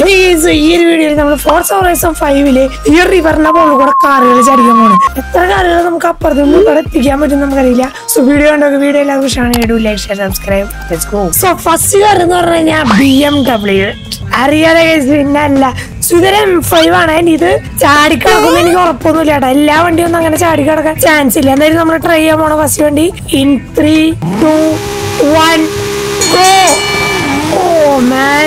Guys, ഈ ഒരു വീഡിയോയിൽ നമ്മൾ ഫോർസ് ഹോറൈസൺ ഫൈവില് ഈ ഒരു റിവറിന്റെ മുകളിൽ കൂടെ കാറുകൾ ചടിക്കാൻ പോണ് എത്ര കാറുകൾ നമുക്ക് അപ്പുറത്ത് നിന്ന് ഇവിടെ എത്തിക്കാൻ പറ്റും നമുക്കറിയില്ല സോ വീഡിയോ ഉണ്ടോ വീഡിയോ എല്ലാവർക്കും ഇഷ്ടമാണ് like share subscribe so first car എന്ന് പറഞ്ഞു കഴിഞ്ഞാൽ ബി എം ഡബ്ല്യു അറിയാതെ guys, പിന്നെ അല്ല സുധര എം ഫൈവ് ആണ് and ഇത് ചാടിക്കിടക്കുന്ന എനിക്ക് ഉറപ്പൊന്നുമില്ല കേട്ടോ എല്ലാ വണ്ടിയും ഒന്നും അങ്ങനെ ചാടിക്കിടക്കാൻ ചാൻസ് ഇല്ല എന്തായാലും നമ്മൾ ട്രൈ ചെയ്യാൻ പോണ ഫസ്റ്റ് വണ്ടി in three two one go oh man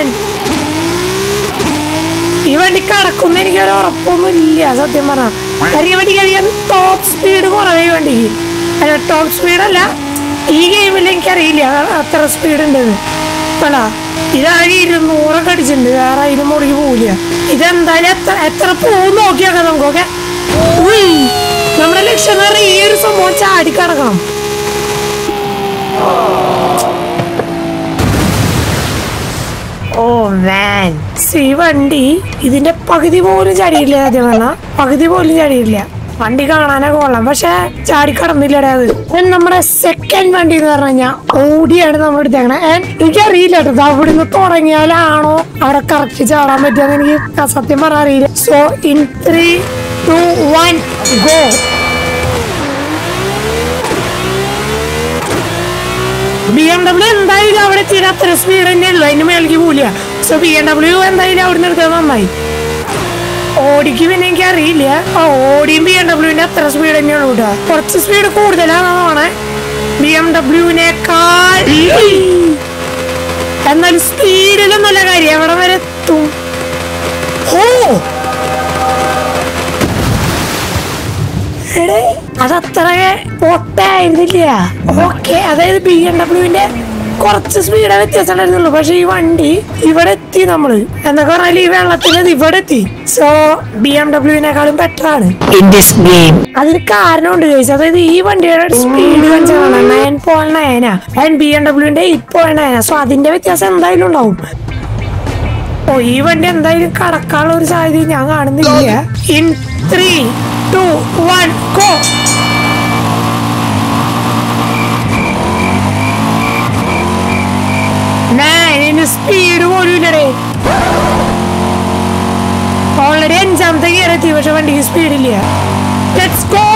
ഈ വണ്ടി കടക്കുന്ന എനിക്ക് ഒരു ഉറപ്പൊന്നും ഇല്ല സത്യം പറഞ്ഞാൽ കാര്യം ഈ വണ്ടിക്ക് അധികം ടോപ്പ് സ്പീഡ് കുറവേ ഈ വണ്ടിക്ക് അല്ല ടോപ്പ് സ്പീഡ് അല്ല ഈ ഗെയിമിൽ എനിക്കറിയില്ല അത്ര സ്പീഡ് ഉണ്ടെന്ന് അല്ല ഇതാകെ ഇരുന്നൂറൊക്കെ അടിച്ചിട്ടുണ്ട് വേറെ അതിന് മുകളിൽ പോവില്ല ഇതെന്തായാലും എത്ര എത്ര പോകും നോക്കിയാക്കാം നമുക്കൊക്കെ ഉയ്. നമ്മുടെ ലക്ഷ്യം എന്ന് പറഞ്ഞാൽ ഈ ഒരു സംഭവം ചാടിക്കടക്കണം ഓ മാൻ സി വണ്ടി ഇതിന്റെ പകുതി പോലും ചാടിയില്ല ആദ്യം പറഞ്ഞ പകുതി പോലും ചാടിയില്ല വണ്ടി കാണാനൊക്കെ കൊള്ളാം പക്ഷെ ചാടിക്കടന്നില്ലടേ അത് Then നമ്മുടെ സെക്കൻഡ് വണ്ടി എന്ന് പറഞ്ഞു കഴിഞ്ഞാൽ ഓടിയാണ് നമ്മൾ എടുത്തേക്കണേ എനിക്കറിയില്ല കേട്ടോ ഇത് അവിടുന്ന് തുടങ്ങിയാലാണോ അവിടെ കറക്റ്റ് ചാടാൻ പറ്റുമെന്ന് എനിക്ക് സത്യം പറഞ്ഞാൽ അറിയില്ല so in three two one go B M W എന്തായാലും അവിടെ എത്തിയിട്ട് അത്ര സ്പീഡ് തന്നെ ഉള്ളു അതിന് മേലേക്ക് പോലില്ല സോ ബി എം ഡബ്ല്യു എന്തായാലും അവിടെ നിന്ന് എടുത്തത് നന്നായി ഓടിക്ക് പിന്നെ എനിക്ക് അറിയില്ല ആ ഓടിയും ബി എം ഡബ്ല്യുവിന്റെ അത്ര സ്പീഡ് തന്നെയാണ് കേട്ടോ കുറച്ച് സ്പീഡ് കൂടുതലാണ് ബി എം ഡബ്ല്യുവിനേക്കാൾ എന്നാലും സ്പീഡിലൊന്നുമല്ല കാര്യം എവിടെ വരെ എത്തും ഓ എടേ, അതത്ര പൊട്ടായിരുന്നില്ല ഓക്കെ അതായത് ബി എം ഡബ്ല്യുവിന്റെ കുറച്ച് സ്പീഡ് വ്യത്യാസം ഉണ്ടായിരുന്നുള്ളൂ പക്ഷെ ഈ വണ്ടി ഇവിടെ എത്തി നമ്മള് എന്നൊക്കെ പറഞ്ഞാൽ ഈ വെള്ളത്തിൽ ഇവിടെ എത്തി സോ ബി എം ഡബ്ല്യുവിനേക്കാളും ബെറ്റർ ആണ് in this game. അതിന് കാരണമുണ്ട് ചോദിച്ചു അതായത് ഈ വണ്ടിയുടെ സ്പീഡ് കാണിച്ചതാണ് നയൻ പോയിന്റ് നയനാ ആൻഡ് ബി എം ഡബ്ല്യുവിന്റെ എയ്റ്റ് പോയിന്റ് നയനാ സോ അതിന്റെ വ്യത്യാസം എന്തായാലും ഉണ്ടാവും ഓ ഈ വണ്ടി എന്തായാലും കടക്കാനുള്ള ഒരു സാധ്യത ഞാൻ കാണുന്നില്ല in three two one go ഇതിന് സ്പീഡ് പോലും ഇല്ലടേ ഓൾറെഡി അഞ്ചാമത്തെ ഗിയർ എത്തി പക്ഷെ വണ്ടിക്ക് സ്പീഡില്ല ലെറ്റ്സ് ഗോ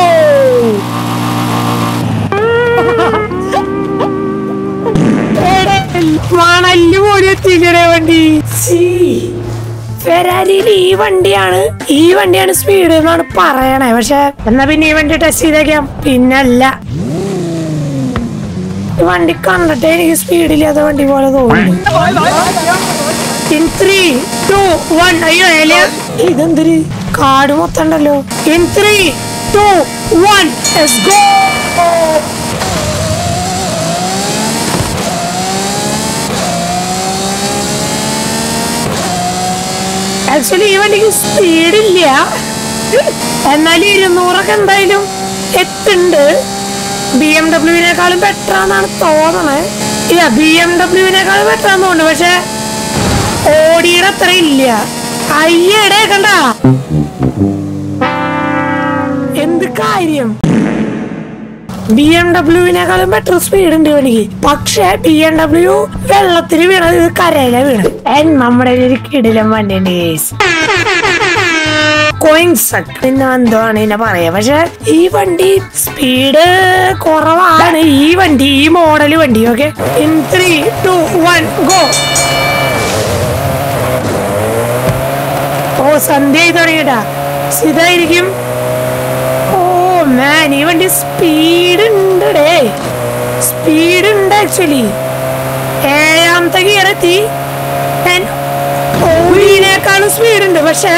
മണല് പോലും എത്തിക്കണേ വണ്ടി ഫെരാരിയിൽ ഈ വണ്ടിയാണ് ഈ വണ്ടിയാണ് സ്പീഡ് എന്നാണ് പറയണേ പക്ഷെ എന്നാ പിന്നെ ഈ വണ്ടി ടെസ്റ്റ് ചെയ്തേക്കാം പിന്നല്ല ഈ വണ്ടി കണ്ടിട്ടേ എനിക്ക് സ്പീഡില്ലാത്ത വണ്ടി പോലെ തോന്നുന്നു ഇൻ ത്രീ ടു വൺ അയ്യോ ഏല ഇതെന്തൊരു കാട് മൊത്തം ഉണ്ടല്ലോ in three two one go actually ഈ വണ്ടിക്ക് സ്പീഡില്ല എന്നാൽ ഇരുന്നൂറൊക്കെ എന്തായാലും എത്തുണ്ട് ബി എം ഡബ്ല്യുവിനേക്കാളും ബെറ്റർ ആണെന്നാണ് തോന്നണേ ഇല്ല ബി എം ഡബ്ല്യുവിനേക്കാളും ബെറ്റർ ആണെന്ന് തോന്നുന്നു പക്ഷെ ഓടിയുടെ അത്ര ഇല്ല അയ്യടെ കണ്ട എന്ത് കാര്യം ബി എം ഡബ്ല്യുവിനേക്കാളും ബെറ്റർ സ്പീഡ് ഉണ്ട് എനിക്ക് പക്ഷെ ബി എം ഡബ്ല്യു വെള്ളത്തിൽ വീണത് ഇത് കരയില വീണ് And നമ്മുടെ ഒരു കിടിലം വണ്ടിയുണ്ട് കേസ് കോയിൻസ് പിന്നെ എന്താണ് ഇതിനെ പറയാ പക്ഷെ ഈ വണ്ടി സ്പീഡ് കുറവാണ് ഈ വണ്ടി ഈ മോഡൽ വണ്ടി okay in three two one go oh സന്ധ്യ ആയി തുടങ്ങിട്ടാ ഇതായിരിക്കും ഓ മാൻ ഈ വണ്ടി സ്പീഡ് ഉണ്ട് ഡേ സ്പീഡ് ഉണ്ട് ആക്ച്വലി ഏഴാമത്തെ ഗിയർ എത്തി ഓടിനേക്കാളും സ്പീഡ് ഉണ്ട് പക്ഷേ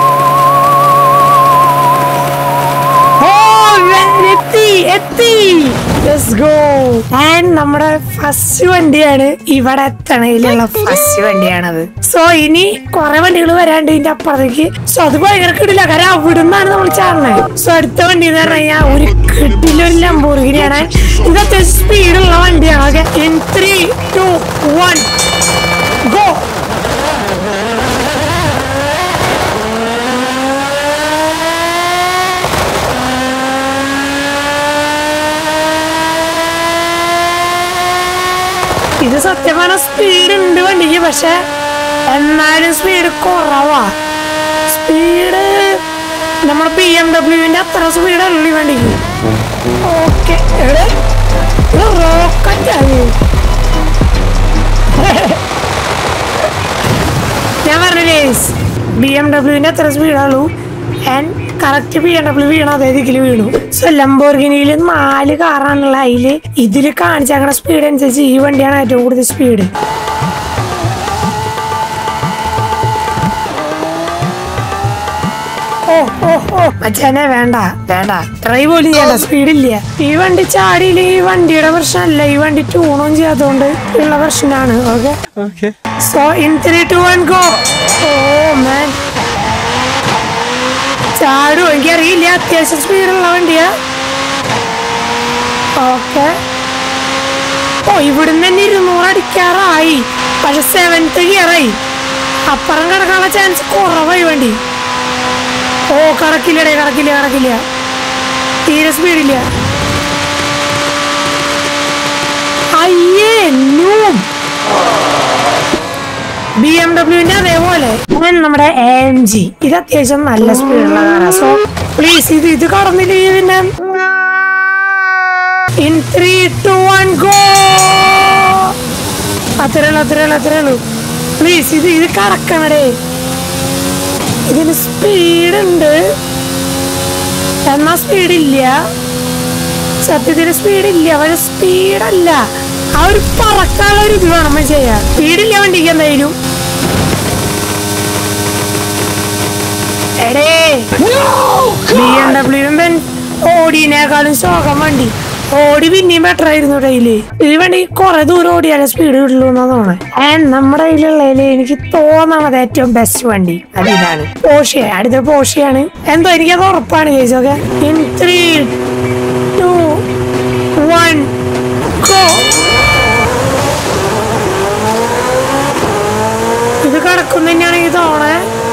ഓ എത്തി എത്തി ലെറ്റ്സ് ഗോ ആൻഡ് നമ്മുടെ ഫസ്റ്റ് വണ്ടിയാണ് ഇവിടെ എത്തണയിലുള്ള ഫസ്റ്റ് വണ്ടിയാണത് സോ ഇനി കുറെ വണ്ടികൾ വരാണ്ട് ഇതിന്റെ അപ്പുറത്തേക്ക് സോ അത് ഭയങ്കര കിടില്ല കാരണം അവിടെ നിന്നാണ് നമ്മൾ ചാടുന്നത് സോ അടുത്ത വണ്ടി എന്ന് പറഞ്ഞു കഴിഞ്ഞാൽ ഒരു കിട്ടിലൊരു ലംബോർഗിനിയാണ് ഇത് അത്യാവശ്യം സ്പീഡുള്ള വണ്ടിയാണ് okay in three two one go ഇത് സത്യം പറഞ്ഞ സ്പീഡ് ഉണ്ട് വണ്ടിക്ക് പക്ഷെ എന്നാലും സ്പീഡ് കുറവാ സ്പീഡ് നമ്മുടെ ബി എം ഡബ്ല്യുവിന്റെ അത്ര സ്പീഡ് അല്ല ഈ വണ്ടിക്ക് ഓക്കെ റോക്കറ്റ് ആണ് ഞാൻ പറഞ്ഞില്ലേ ബി എം ഡബ്ല്യുവിന്റെ അത്ര സ്പീഡുള്ളൂ and correct B M W വീണു അതേ ദിക്കിൽ വീണു സോ ലംബോർഗിനിയിൽ നാല് കാറാണുള്ള അതില് ഇതിൽ കാണിച്ചേക്കണ സ്പീഡ് അനുസരിച്ച് ഈ വണ്ടിയാണ് ഏറ്റവും കൂടുതൽ സ്പീഡ് ഓ ഓ ഓ മച്ചാനെ വേണ്ട വേണ്ട ട്രൈ പോലും ചെയ്യണ്ട സ്പീഡില്ല ഈ വണ്ടി ചാടിയില്ല ഈ വണ്ടിയുടെ പ്രശ്നമല്ല ഈ വണ്ടി ട്യൂണും ചെയ്യാത്തതുകൊണ്ട് ഉള്ള പ്രശ്നമാണ് okay Okay. So in three two one go oh man ചാടും എനിക്കറിയില്ല അത്യാവശ്യം സ്പീഡുള്ള വണ്ടിയാ ഓക്കെ ഓ ഇവിടുന്ന് തന്നെ ഇരുന്നൂറ് അടിക്കാറായി പക്ഷെ സെവൻത്ത് ഗിയറായി അപ്പുറം കിടക്കാനുള്ള ചാൻസ് കുറവായി വണ്ടി ഓ കടക്കില്ലടേ കടക്കില്ല കടക്കില്ല തീരെ സ്പീഡില്ല അയ്യേ നൂം ബി എം ഡബ്ല്യുവിന്റെ അതേപോലെ ഞാൻ നമ്മുടെ എം ജി ഇത് അത്യാവശ്യം നല്ല സ്പീഡുള്ള കാറാണ് സോ പ്ലീസ് ഇത് ഇത് കടന്നില്ലെങ്കിൽ പിന്നെ in three two one go അത്രേ ഉള്ളൂ അത്രേ ഉള്ളൂ അത്രേ ഉള്ളൂ പ്ലീസ് ഇത് ഇത് കടക്കണടേ ഇതിന് സ്പീഡ് ഉണ്ട് എന്നാ സ്പീഡ് ഇല്ല സത്യത്തിന് സ്പീഡ് ഇല്ല പക്ഷെ സ്പീഡല്ല ആ ഒരു പറക്കാനുള്ള ഒരു ഇത് വേണം നമ്മൾ ചെയ്യാൻ സ്പീഡില്ല വണ്ടിക്ക് എന്തായാലും എടേ ബി എം ഡബ്ല്യു ഓടിനേക്കാളും ശോകം വണ്ടി ഓടി പിന്നെയും ബെറ്റർ ആയിരുന്നു ഡെയിലി ഈ വണ്ടി കുറെ ദൂരം ഓടിയാലേ സ്പീഡ് കിട്ടുള്ളൂ എന്നാ തോന്നുന്നത് ആൻഡ് നമ്മുടെ കയ്യിലുള്ളതിൽ എനിക്ക് തോന്നണത് ഏറ്റവും ബെസ്റ്റ് വണ്ടി അതിനാണ് പോഷിയ അടുത്ത പോഷിയാണ് എന്തോ എനിക്കത് ഉറപ്പാണ് ചോദിച്ചോക്കെ in three two one go ഇത് കടക്കും തന്നെയാണ് എനിക്ക് തോന്നണേ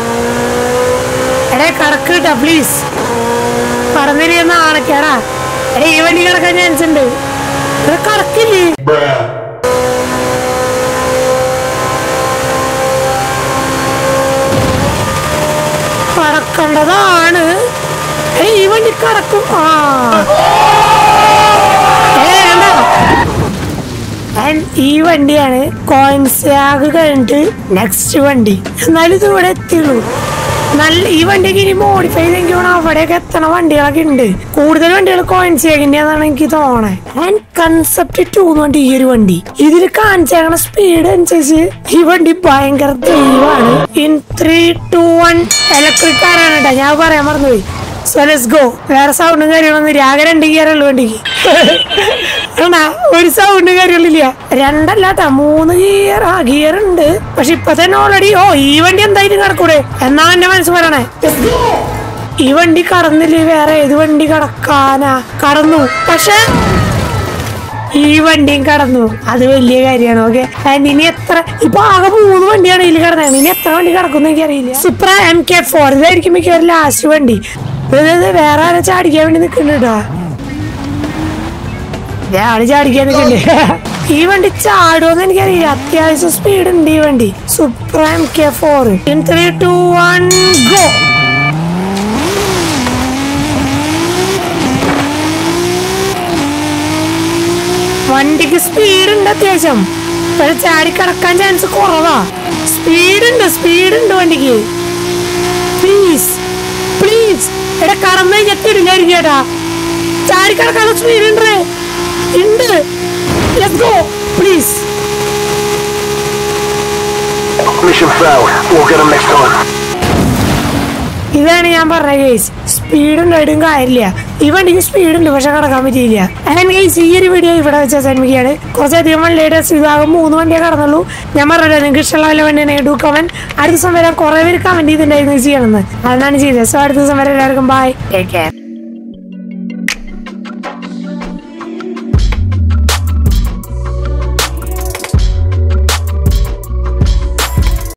എടേ കടക്ക് കിട്ടാ പ്ലീസ് പറഞ്ഞിരുന്ന ആളൊക്കെയാടാ എടേ ഈ വണ്ടി കിടക്കാൻ ചാൻസ് ഉണ്ട് ഇത് കടക്കില്ലേ കടക്കേണ്ടതാണ് എടേ ഈ വണ്ടി കടക്കും ആ ഏ വേണ്ട And ഈ വണ്ടിയാണ് കോയിൻസാഗ് കഴിഞ്ഞിട്ട് നെക്സ്റ്റ് വണ്ടി എന്നാലും ഇത് ഇവിടെ എത്തിയുള്ളൂ നല്ല ഈ വണ്ടിക്ക് ഇനി മോഡിഫൈ ചെയ്തെങ്കിൽ വേണം അവിടെയൊക്കെ എത്തണ വണ്ടികളൊക്കെ ഉണ്ട് കൂടുതൽ വണ്ടികൾ കോയിൻസാഗിന്റെ എന്നാണ് എനിക്ക് തോന്നണേ ആൻഡ് കൺസെപ്റ്റ് ടൂ വണ്ടി ഈ ഒരു വണ്ടി ഇതിൽ കാണിച്ചേക്കണ സ്പീഡ് അനുസരിച്ച് ഈ വണ്ടി ഭയങ്കര ദൈവമാണ് in three two one electric കാറാണ് കേട്ടോ ഞാൻ പറയാൻ മറന്നുപോയി സോ ലെറ്റ്സ് ഗോ വേറെ സൗണ്ടും കാര്യങ്ങളൊന്നും ആകെ രണ്ട് ഗിയറുള്ളൂ വണ്ടിക്ക് ആണാ ഒരു സൗണ്ടും കാര്യങ്ങളില്ല രണ്ടല്ല ട്ടാ മൂന്ന് ഗിയർ ആ ഗിയർ ഉണ്ട് പക്ഷെ ഇപ്പൊ തന്നെ ഓൾറെഡി ഓ ഈ വണ്ടി എന്തായാലും കടക്കൂടെ എന്നാണ് എന്റെ മനസ്സ് പറയണേ ഈ വണ്ടി കടന്നില്ലേ വേറെ ഏത് വണ്ടി കടക്കാനാ കടന്നു പക്ഷെ ഈ വണ്ടിയും കടന്നു അത് വലിയ കാര്യമാണ് ഓക്കെ ഇനി എത്ര ഇപ്പൊ ആകെ മൂന്ന് വണ്ടിയാണ് ഇതിൽ കടന്നത് ഇനി എത്ര വണ്ടി കടക്കുന്നു എനിക്കറിയില്ല സുപ്ര എം കെ ഫോർ ഇതായിരിക്കും മിക്കവാറും ലാസ്റ്റ് വണ്ടി ഇത് ഇത് വേറെ ആരെ ചാടിക്കാൻ വേണ്ടി നിൽക്കുന്നുണ്ട് കേട്ടോ ഞാൻ ചാടിക്കാൻ നിൽക്കുന്നുണ്ട് ഈ വണ്ടി ചാടുമെന്ന് എനിക്കറിയില്ല അത്യാവശ്യം സ്പീഡ് ഉണ്ട് ഈ വണ്ടി Supra M K four in three two one go വണ്ടിക്ക് സ്പീഡ് ഉണ്ട് അത്യാവശ്യം പക്ഷെ ചാടി കടക്കാൻ ചാൻസ് കുറവാ സ്പീഡ് ഉണ്ട് സ്പീഡ് ഉണ്ട് വണ്ടിക്ക് പ്ലീസ് പ്ലീസ് എടാ കടന്നു കഴിഞ്ഞാൽ തിരിഞ്ഞായിരിക്കും ചേട്ടാ ചാടി കടക്കാനുള്ള സ്പീഡ് ഉണ്ട് ഉണ്ട് let's go please Mission failed. We'll get him next time. ഇതാണ് ഞാൻ പറഞ്ഞ കേസ് സ്പീഡ് ഉണ്ടായിട്ടും കാര്യമില്ല ഈ വണ്ടിക്ക് സ്പീഡ് ഉണ്ട് പക്ഷെ കടക്കാൻ പറ്റിയില്ല അങ്ങനെ കേസ് ഈ ഒരു വീഡിയോ ഇവിടെ വെച്ച് അവസാനിപ്പിക്കുകയാണ് കുറച്ചധികം വണ്ടിയുടെ വിഭാഗം മൂന്ന് വണ്ടിയെ കടന്നുള്ളൂ ഞാൻ പറഞ്ഞല്ലോ നിങ്ങൾക്ക് ഇഷ്ടമുള്ള വല്ല വണ്ടിയാണ് ഡു കമന്റ് അടുത്ത ദിവസം വരെ കുറെ പേര് കമന്റ് ചെയ്തിട്ടുണ്ടായിരുന്നു ചെയ്യണമെന്ന് അതാണ് ചെയ്തത് സോ അടുത്ത ദിവസം വരെ എല്ലാവർക്കും ബൈ ടേക്ക് കെയർ